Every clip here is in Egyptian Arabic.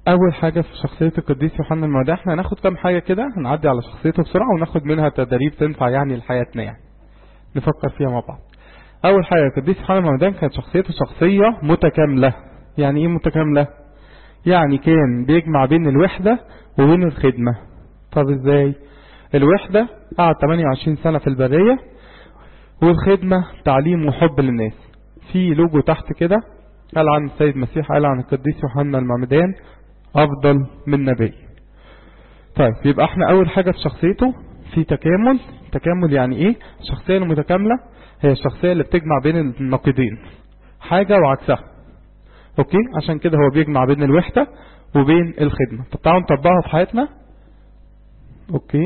اول حاجة في شخصية القديس يوحنا المعمدان احنا هناخد كام حاجة كده هنعدي على شخصيته بسرعة وناخد منها تدريب تنفع يعني لحياتنا يعني نفكر فيها مع بعض اول حاجة القديس يوحنا المعمدان كانت شخصيته شخصية متكاملة يعني ايه متكاملة يعني كان بيجمع بين الوحدة وبين الخدمة طب ازاي الوحدة قعد 28 سنة في البرية والخدمة تعليم وحب للناس في لوجو تحت كده قال عن السيد مسيح قال عن القديس يوحنا المعمدان افضل من نبي طيب يبقى احنا اول حاجة في شخصيته في تكامل تكامل يعني ايه الشخصية المتكاملة هي الشخصية اللي بتجمع بين النقيضين حاجة وعكسها اوكي عشان كده هو بيجمع بين الوحدة وبين الخدمة طب تعالوا نطبقها في حياتنا اوكي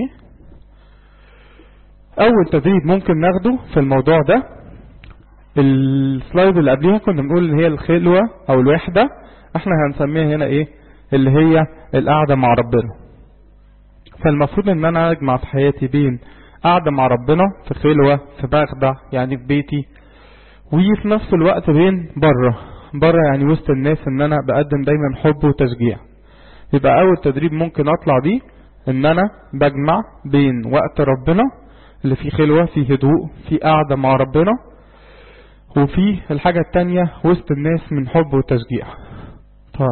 اول تدريب ممكن ناخده في الموضوع ده السلايد اللي قبليها كنا بنقول اللي هي الخلوة او الوحدة احنا هنسميها هنا ايه اللي هي القعدة مع ربنا فالمفروض ان انا اجمع في حياتي بين قعدة مع ربنا في خلوة في بغدة يعني في بيتي وفي نفس الوقت بين بره بره يعني وسط الناس ان انا بقدم دايما حب وتشجيع يبقى اول تدريب ممكن اطلع بيه ان انا بجمع بين وقت ربنا اللي فيه خلوة فيه هدوء فيه قعدة مع ربنا وفي الحاجة التانية وسط الناس من حب وتشجيع طيب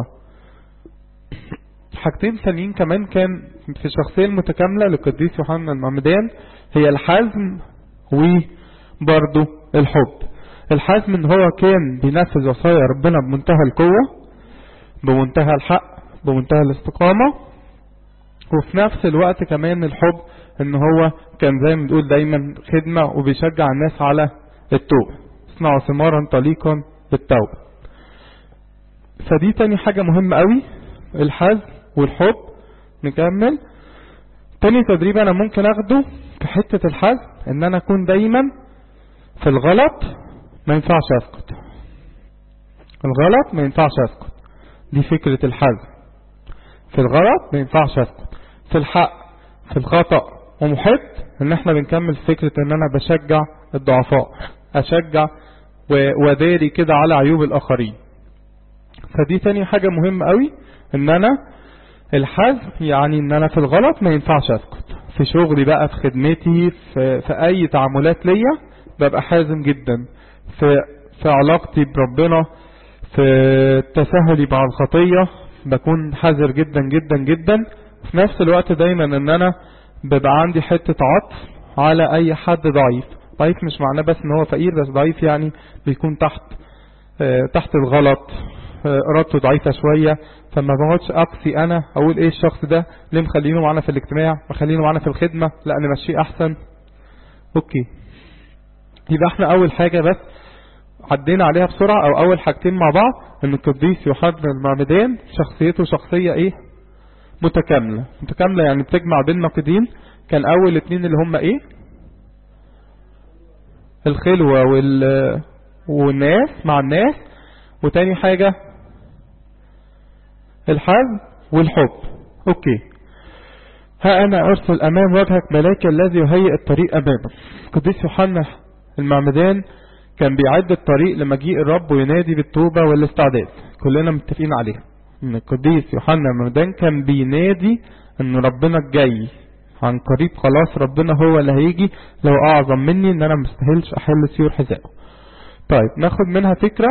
حاجتين ثانيين كمان كان في الشخصية المتكاملة للقديس يوحنا المعمدان هي الحزم وبرضه الحب الحزم ان هو كان بينفذ وصايا ربنا بمنتهى القوة بمنتهى الحق بمنتهى الاستقامة وفي نفس الوقت كمان الحب ان هو كان زي ما بنقول دايما خدمة وبيشجع الناس على التوبة اصنعوا ثمارا طليقا بالتوبة فدي تاني حاجة مهمة قوي الحزم والحب نكمل تاني تدريب انا ممكن اخده في حتة الحزم ان انا اكون دايما في الغلط ما ينفعش اسكت الغلط ما ينفعش اسكت دي فكرة الحزم في الغلط ما ينفعش اسكت في الحق في الخطأ ومحب ان احنا بنكمل فكرة ان انا بشجع الضعفاء اشجع وداري كده على عيوب الاخرين فدي تاني حاجة مهمة قوي ان انا الحزم يعني ان انا في الغلط ما ينفعش اسكت في شغلي بقى في خدمتي في, في اي تعاملات ليا ببقى حازم جدا في, في علاقتي بربنا في تساهلي مع الخطية بكون حذر جدا جدا جدا في نفس الوقت دايما ان انا ببقى عندي حتة عطف على اي حد ضعيف ضعيف مش معناه بس ان هو فقير بس ضعيف يعني بيكون تحت اه تحت الغلط اه ارادته ضعيفة شوية فما بقعدش اقصي انا اقول ايه الشخص ده ليه مخلينه معانا في الاجتماع مخلينه معانا في الخدمة لا نمشيه احسن اوكي يبقى احنا اول حاجة بس عدينا عليها بسرعة او اول حاجتين مع بعض ان القديس يوحنا المعمدان شخصيته شخصية ايه متكاملة متكاملة يعني بتجمع بين ناقدين كان اول اتنين اللي هم ايه الخلوة وال والناس مع الناس وتاني حاجة الحزم والحب اوكي ها انا ارسل امام وجهك ملاك الذي يهيئ الطريق امامك قديس يوحنا المعمدان كان بيعد الطريق لمجيء الرب وينادي بالتوبة والاستعداد كلنا متفقين عليها ان القديس يوحنا المعمدان كان بينادي ان ربنا الجاي عن قريب خلاص ربنا هو اللي هيجي لو اعظم مني ان انا مستاهلش احل سيور حذائه طيب ناخد منها فكرة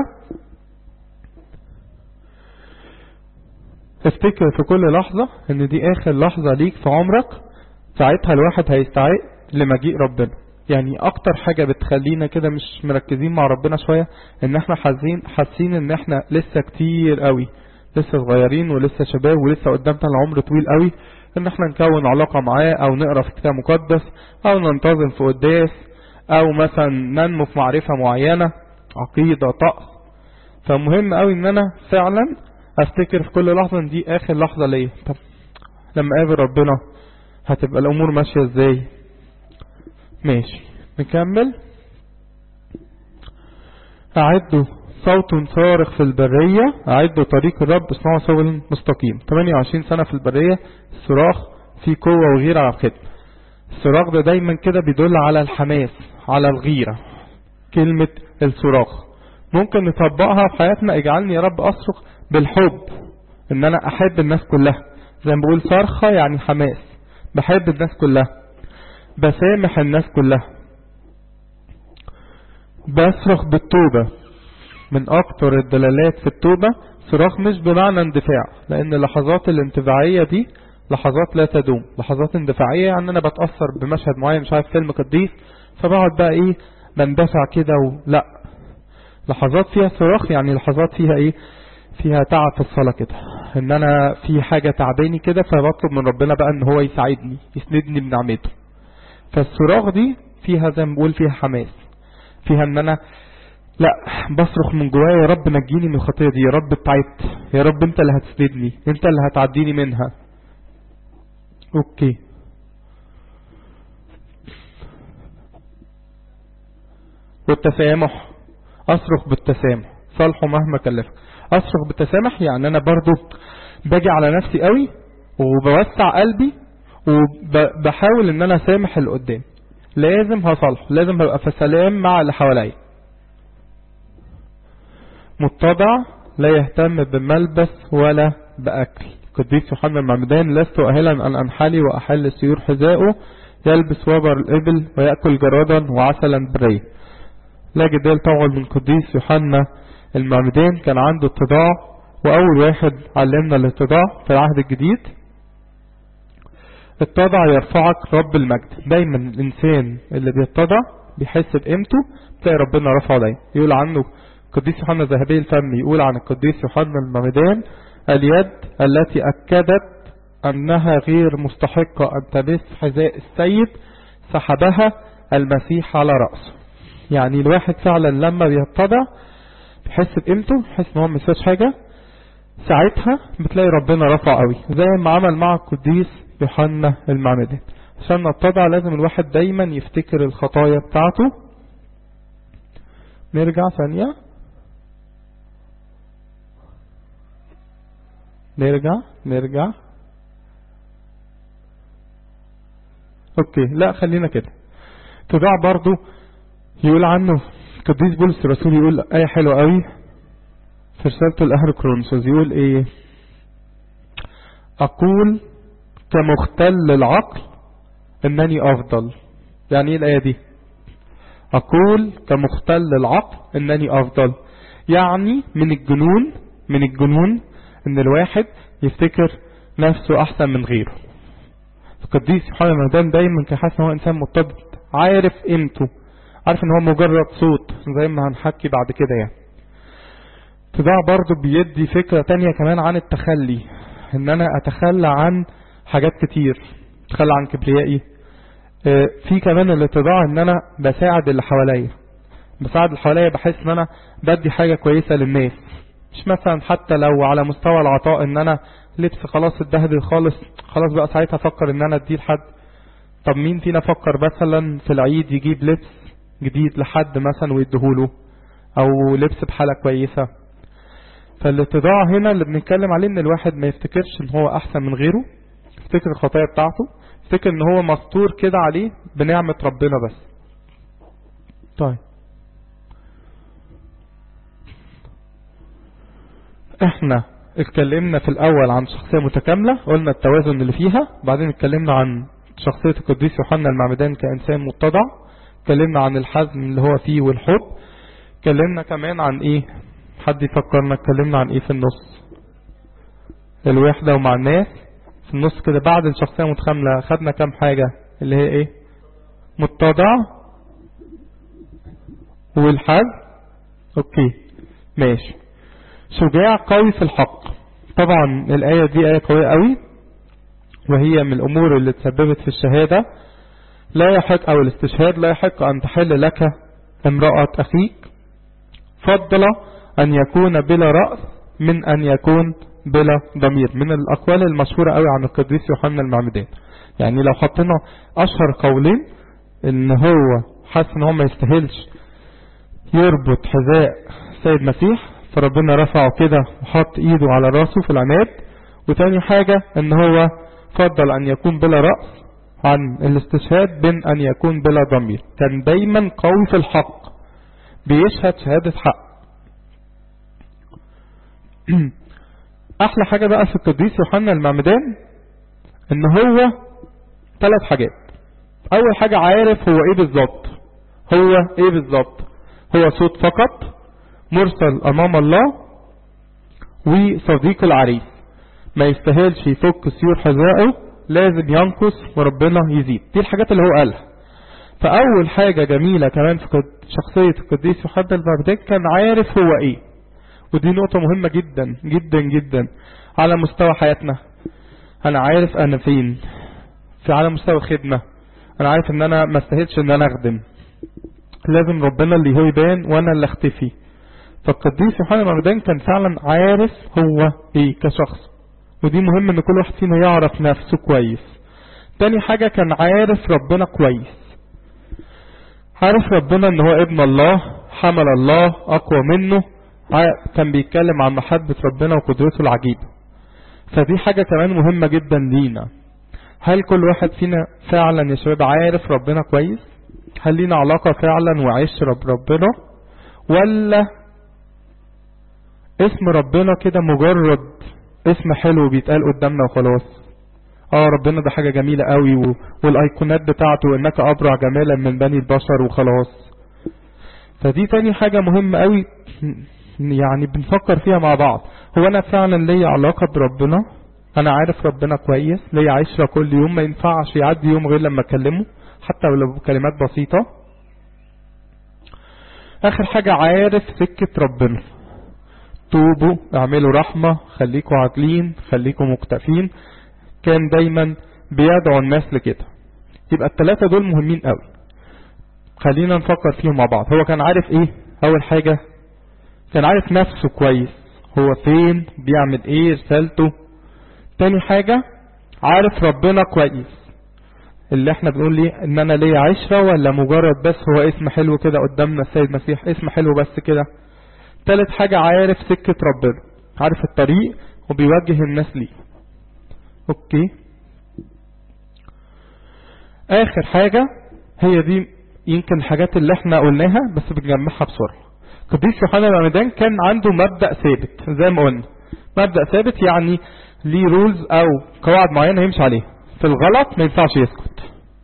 افتكر في كل لحظة ان دي اخر لحظة ليك في عمرك ساعتها الواحد هيستعد لمجيء ربنا يعني اكتر حاجة بتخلينا كده مش مركزين مع ربنا شوية ان احنا حاسين حاسين ان احنا لسه كتير قوي لسه صغيرين ولسه شباب ولسه قدامنا العمر طويل قوي ان احنا نكون علاقة معاه او نقرا في كتاب مقدس او ننتظم في قداس او مثلا ننمو في معرفة معينة عقيدة طقس فمهم قوي ان انا فعلا افتكر في كل لحظة ان دي اخر لحظة ليا طب لما اقابل ربنا هتبقى الامور ماشية ازاي ماشي نكمل اعدوا صوت صارخ في البرية اعدوا طريق الرب اصنعوا سبل مستقيم 28 سنة في البرية الصراخ فيه قوة وغيرة على الخدمة الصراخ ده دايما كده بيدل على الحماس على الغيرة كلمة الصراخ ممكن نطبقها في حياتنا اجعلني يا رب اصرخ بالحب ان انا احب الناس كلها زي ما بقول صرخة يعني حماس بحب الناس كلها بسامح الناس كلها بصرخ بالتوبة من اكتر الدلالات في التوبة صراخ مش بمعنى اندفاع لان اللحظات الانتفاعية دي لحظات لا تدوم لحظات اندفاعية يعني انا بتأثر بمشهد معين مش عارف فيلم قديس فبقعد بقى ايه بندفع كده ولا لحظات فيها صراخ يعني لحظات فيها ايه فيها تعب في الصلاة كده ان انا في حاجة تعباني كده فبطلب من ربنا بقى ان هو يساعدني يسندني بنعمته فالصراخ دي فيها زي ما بقول فيها حماس فيها ان انا لا بصرخ من جوايا يا رب نجيني من الخطيه دي يا رب تعبت يا رب انت اللي هتسندني انت اللي هتعديني منها اوكي والتسامح اصرخ بالتسامح صالحه مهما كلفك اصرخ بالتسامح يعني انا برضو باجي على نفسي قوي وبوسع قلبي وبحاول ان انا اسامح اللي قدام لازم هصالحه لازم هبقى في سلام مع اللي حواليا متضع لا يهتم بملبس ولا بأكل قديس يوحنا المعمدان لست أهلا أن أنحلي وأحل سيور حذائه يلبس وبر الإبل ويأكل جرادا وعسلا بري لا جدال طبعا من قديس يوحنا المعمدان كان عنده اتضاع وأول واحد علمنا الاتضاع في العهد الجديد اتضع يرفعك رب المجد دايما الإنسان اللي بيتضع بيحس بقيمته تلاقي ربنا رفعه دايما يقول عنه القديس يوحنا ذهبي الفم يقول عن القديس يوحنا المعمدان اليد التي أكدت أنها غير مستحقة أن تمس حذاء السيد سحبها المسيح على رأسه يعني الواحد فعلا لما بيتضع بيحس بقيمته بيحس ان هو مساش حاجة ساعتها بتلاقي ربنا رفع قوي زي ما عمل مع القديس يوحنا المعمدان عشان نتضع لازم الواحد دايما يفتكر الخطايا بتاعته نرجع ثانية نرجع نرجع اوكي لا خلينا كده تضاع برضو يقول عنه قديس بولس الرسول يقول آية حلوة قوي في رسالته لأهل كرونسوس يقول ايه أقول كمختل العقل انني افضل يعني ايه الآية دي أقول كمختل العقل انني افضل يعني من الجنون من الجنون ان الواحد يفتكر نفسه احسن من غيره القديس يوحنا المعمدان دايما كان حاسس ان هو انسان متضد عارف قيمته عارف ان هو مجرد صوت زي ما هنحكي بعد كده يعني اتضاع برضه بيدي فكرة تانية كمان عن التخلي ان انا اتخلى عن حاجات كتير اتخلى عن كبريائي اه في كمان الاتضاع ان انا بساعد اللي حواليا بساعد اللي حواليا بحس ان انا بدي حاجة كويسة للناس مش مثلا حتى لو على مستوى العطاء ان انا لبس خلاص اتبهدل خالص خلاص بقى ساعتها افكر ان انا اديه لحد طب مين فينا فكر مثلا في العيد يجيب لبس جديد لحد مثلا ويديهوله او لبس بحالة كويسة فالاتضاع هنا اللي بنتكلم عليه ان الواحد ما يفتكرش ان هو احسن من غيره يفتكر الخطايا بتاعته يفتكر ان هو مستور كده عليه بنعمة ربنا بس طيب احنا اتكلمنا في الاول عن شخصية متكاملة قلنا التوازن اللي فيها بعدين اتكلمنا عن شخصية القديس يوحنا المعمدان كإنسان متضع اتكلمنا عن الحزم اللي هو فيه والحب اتكلمنا كمان عن ايه حد يفكرنا اتكلمنا عن ايه في النص الوحدة ومع الناس في النص كده بعد الشخصية متكاملة خدنا كام حاجة اللي هي ايه متضع والحزم اوكي ماشي شجاع قوي في الحق طبعا الآية دي آية قوية قوي وهي من الأمور اللي تسببت في الشهادة لا يحق أو الاستشهاد لا يحق أن تحل لك امرأة أخيك فضل أن يكون بلا رأس من أن يكون بلا ضمير من الأقوال المشهورة قوي عن القديس يوحنا المعمدان يعني لو حطينا أشهر قولين إن هو حاسس إن هو ما يستاهلش يربط حذاء سيد مسيح فربنا رفعه كده وحط ايده على راسه في العناد وتاني حاجة ان هو فضل ان يكون بلا رأس عن الاستشهاد بين ان يكون بلا ضمير كان دايما قوي في الحق بيشهد شهادة حق احلى حاجة بقى في القديس يوحنا المعمدان ان هو ثلاث حاجات اول حاجة عارف هو ايه بالظبط هو ايه بالظبط هو صوت فقط مرسل امام الله وصديق العريس ما يستاهلش يفك سيور حذائه لازم ينقص وربنا يزيد دي الحاجات اللي هو قالها فاول حاجة جميلة كمان في شخصية القديس يوحنا المعمدان كان عارف هو ايه ودي نقطة مهمة جدا جدا جدا على مستوى حياتنا انا عارف انا فين في على مستوى الخدمة انا عارف ان انا ما استاهلش ان انا اخدم لازم ربنا اللي هو يبان وانا اللي اختفي فالقديس يوحنا المعمدان كان فعلا عارف هو ايه كشخص ودي مهم ان كل واحد فينا يعرف نفسه كويس تاني حاجة كان عارف ربنا كويس عارف ربنا ان هو ابن الله حمل الله اقوى منه كان بيتكلم عن محبة ربنا وقدرته العجيبة فدي حاجة كمان مهمة جدا لينا هل كل واحد فينا فعلا يا شباب عارف ربنا كويس هل لينا علاقة فعلا وعشرة بربنا ولا اسم ربنا كده مجرد اسم حلو بيتقال قدامنا وخلاص اه ربنا ده حاجة جميلة قوي و... والايقونات بتاعته انك ابرع جمالا من بني البشر وخلاص فدي تاني حاجة مهمة قوي يعني بنفكر فيها مع بعض هو انا فعلا ليا علاقة بربنا انا عارف ربنا كويس ليا عشرة كل يوم ما ينفعش يعدي يوم غير لما اكلمه حتى ولو بكلمات بسيطة اخر حاجة عارف سكة ربنا توبوا اعملوا رحمة خليكوا عادلين خليكوا مكتفين كان دايما بيدعو الناس لكده يبقى الثلاثة دول مهمين قوي خلينا نفكر فيهم مع بعض هو كان عارف ايه اول حاجة كان عارف نفسه كويس هو فين بيعمل ايه رسالته تاني حاجة عارف ربنا كويس اللي احنا بنقول ليه ان انا ليا عشرة ولا مجرد بس هو اسم حلو كده قدامنا السيد مسيح اسم حلو بس كده تالت حاجة عارف سكة ربنا عارف الطريق وبيوجه الناس ليه اوكي اخر حاجة هي دي يمكن الحاجات اللي احنا قلناها بس بنجمعها بسرعة قديس يوحنا العمدان كان عنده مبدأ ثابت زي ما قلنا مبدأ ثابت يعني ليه رولز او قواعد معينة يمشي عليها في الغلط ما ينفعش يسكت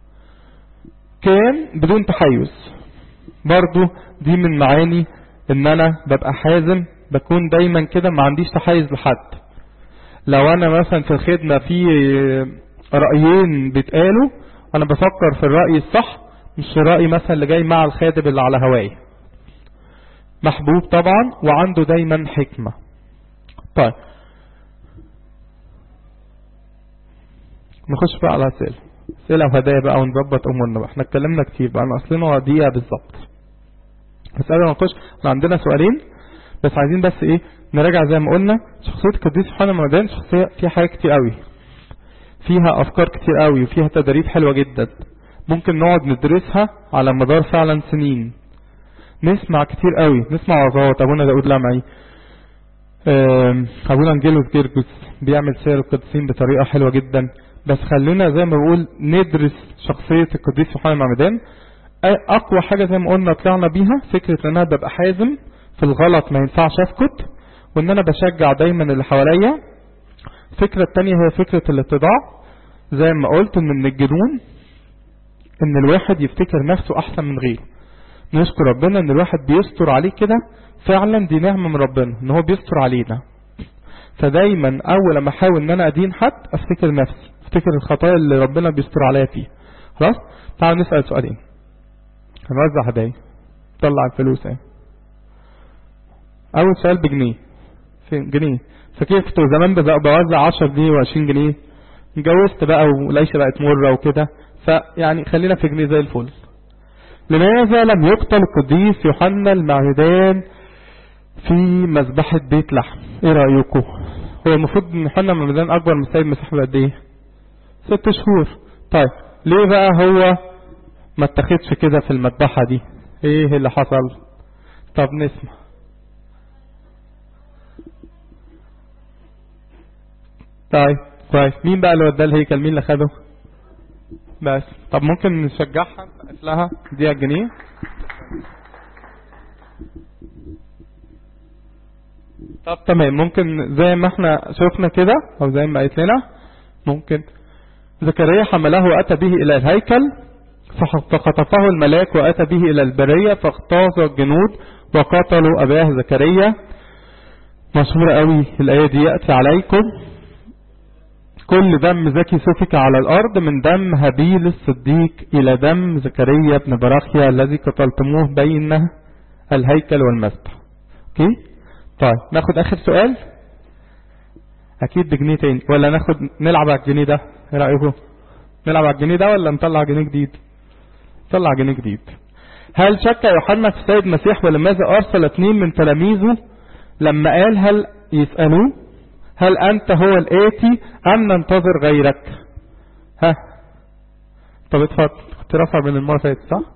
كان بدون تحيز برضو دي من معاني ان انا ببقى حازم بكون دايما كده ما عنديش تحيز لحد لو انا مثلا في الخدمة في رأيين بيتقالوا انا بفكر في الرأي الصح مش الرأي مثلا اللي جاي مع الخادم اللي على هواي محبوب طبعا وعنده دايما حكمة طيب نخش بقى على اسئله اسئله وهدايا بقى ونظبط امورنا بقى احنا اتكلمنا كتير بقى ناقصنا دقيقه بالظبط بس قبل ما نخش احنا عندنا سؤالين بس عايزين بس ايه نراجع زي ما قلنا شخصيه القديس يوحنا المعمدان شخصيه فيها حاجات كتير قوي فيها افكار كتير قوي وفيها تدريب حلوه جدا ممكن نقعد ندرسها على مدار فعلا سنين نسمع كتير قوي نسمع وعظات ابونا داود لمعي ابونا انجيلوس جيرجس بيعمل سير القديسين بطريقه حلوه جدا بس خلونا زي ما بقول ندرس شخصية القديس يوحنا المعمدان اقوى حاجة زي ما قلنا طلعنا بيها فكرة ان انا ببقى حازم في الغلط ما ينفعش اسكت وان انا بشجع دايما اللي حواليا الفكرة التانية هي فكرة الاتضاع زي ما قلت ان من الجنون ان الواحد يفتكر نفسه احسن من غيره نشكر ربنا ان الواحد بيستر عليه كده فعلا دي نعمة من ربنا ان هو بيستر علينا فدايما اول ما احاول ان انا ادين حد افتكر نفسي افتكر الخطايا اللي ربنا بيستر عليا فيها خلاص تعالوا نسأل سؤالين هنوزع هدايا طلع الفلوس اهي اول سؤال بجنيه فين جنيه فكيف كنت زمان بوزع 10 جنيه و20 جنيه اتجوزت بقى والعيشه بقت مره وكده فيعني خلينا في جنيه زي الفل لماذا لم يقتل القديس يوحنا المعمدان في مذبحة بيت لحم ايه رأيكم هو المفروض ان يوحنا المعمدان اكبر من السيد المسيح بقد ايه ست شهور طيب ليه بقى هو ما اتخذش كده في المذبحة دي ايه اللي حصل طب نسمع طيب كويس مين بقى اللي وداه الهيكل مين اللي خده بس طب ممكن نشجعها نسقف لها دي جنيه طب تمام ممكن زي ما احنا شفنا كده او زي ما قالت لنا ممكن زكريا حمله واتى به الى الهيكل فخطفه الملاك واتى به الى البرية فاغتاظ الجنود وقتلوا اباه زكريا مشهورة قوي الاية دي يأتي عليكم كل دم زكي سفك على الارض من دم هابيل الصديق الى دم زكريا بن براخيا الذي قتلتموه بين الهيكل والمسبح اوكي طيب ناخد اخر سؤال اكيد بجنيه تاني ولا ناخد نلعب على الجنيه ده ايه رايكم نلعب على الجنيه ده ولا نطلع جنيه جديد نطلع جنيه جديد هل شك يوحنا في السيد المسيح ولماذا ارسل اثنين من تلاميذه لما قال هل يسالوه هل انت هو الاتي ام ننتظر غيرك ها طب اتفضل كنت رافع من المره اللي فاتت صح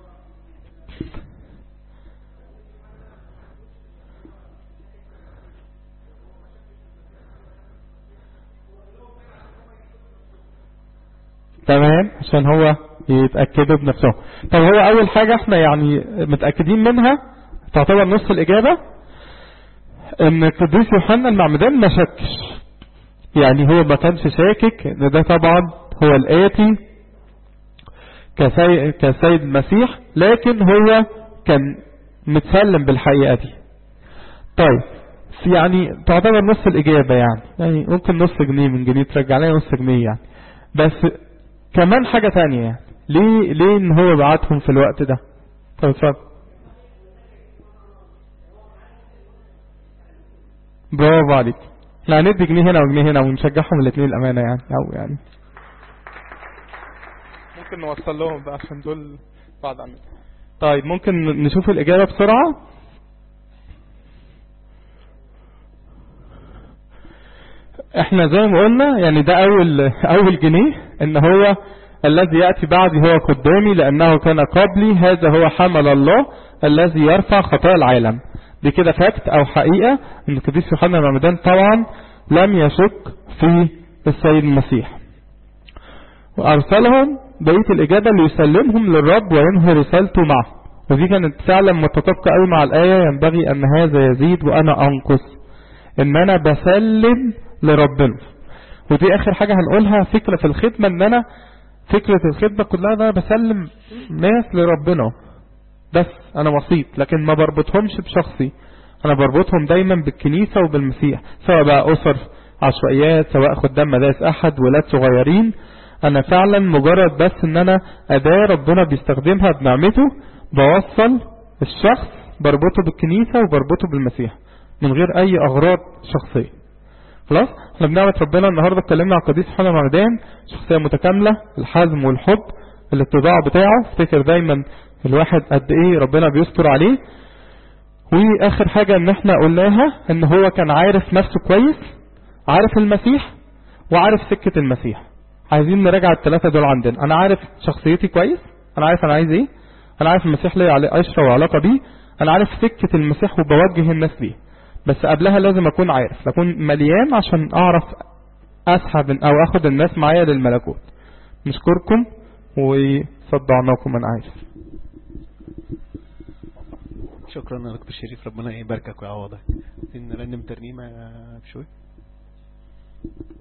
تمام عشان هو يتأكدوا بنفسهم طب هو أول حاجة احنا يعني متأكدين منها تعتبر نص الإجابة ان القديس يوحنا المعمدان ما شكش يعني هو ما كانش شاكك ان ده طبعا هو الآتي كسي... كسيد المسيح لكن هو كان متسلم بالحقيقة دي طيب يعني تعتبر نص الإجابة يعني يعني ممكن نص جنيه من جنيه ترجع لنا نص جنيه يعني بس كمان حاجة تانية يعني ليه ليه ان هو بعتهم في الوقت ده طب اتفضل برافو عليك لا ندي جنيه هنا وجنيه هنا ونشجعهم الاثنين الامانه يعني او يعني ممكن نوصل لهم بقى عشان دول بعد عمل طيب ممكن نشوف الاجابه بسرعه احنا زي ما قلنا يعني ده اول اول جنيه ان هو الذي يأتي بعدي هو قدامي لأنه كان قبلي هذا هو حمل الله الذي يرفع خطايا العالم دي كده فاكت أو حقيقة أن القديس يوحنا المعمدان طبعا لم يشك في السيد المسيح وأرسلهم بقية الإجابة ليسلمهم للرب وينهي رسالته معه ودي كانت فعلا متطابقة قوي مع الآية ينبغي أن هذا يزيد وأنا أنقص إن أنا بسلم لربنا ودي آخر حاجة هنقولها فكرة في الخدمة إن أنا فكرة الخدمة كلها ده بسلم ناس لربنا بس انا وسيط لكن ما بربطهمش بشخصي انا بربطهم دايما بالكنيسة وبالمسيح سواء بقى اسر عشوائيات سواء خدام مدارس احد ولاد صغيرين انا فعلا مجرد بس ان انا اداة ربنا بيستخدمها بنعمته بوصل الشخص بربطه بالكنيسة وبربطه بالمسيح من غير اي اغراض شخصية خلاص احنا بنعمة ربنا النهاردة اتكلمنا عن القديس يوحنا المعمدان شخصية متكاملة الحزم والحب الاتضاع بتاعه افتكر دايما الواحد قد ايه ربنا بيستر عليه واخر حاجة ان احنا قلناها ان هو كان عارف نفسه كويس عارف المسيح وعارف سكة المسيح عايزين نراجع الثلاثة دول عندنا انا عارف شخصيتي كويس انا عارف انا عايز ايه انا عارف المسيح ليه عشرة وعلاقة بيه انا عارف سكة المسيح وبوجه الناس ليه بس قبلها لازم اكون عارف اكون مليان عشان اعرف اسحب او اخد الناس معايا للملكوت نشكركم وصدعناكم انا عارف شكرا يا دكتور شريف ربنا يباركك ويعوضك نرنم ترنيمه بشوي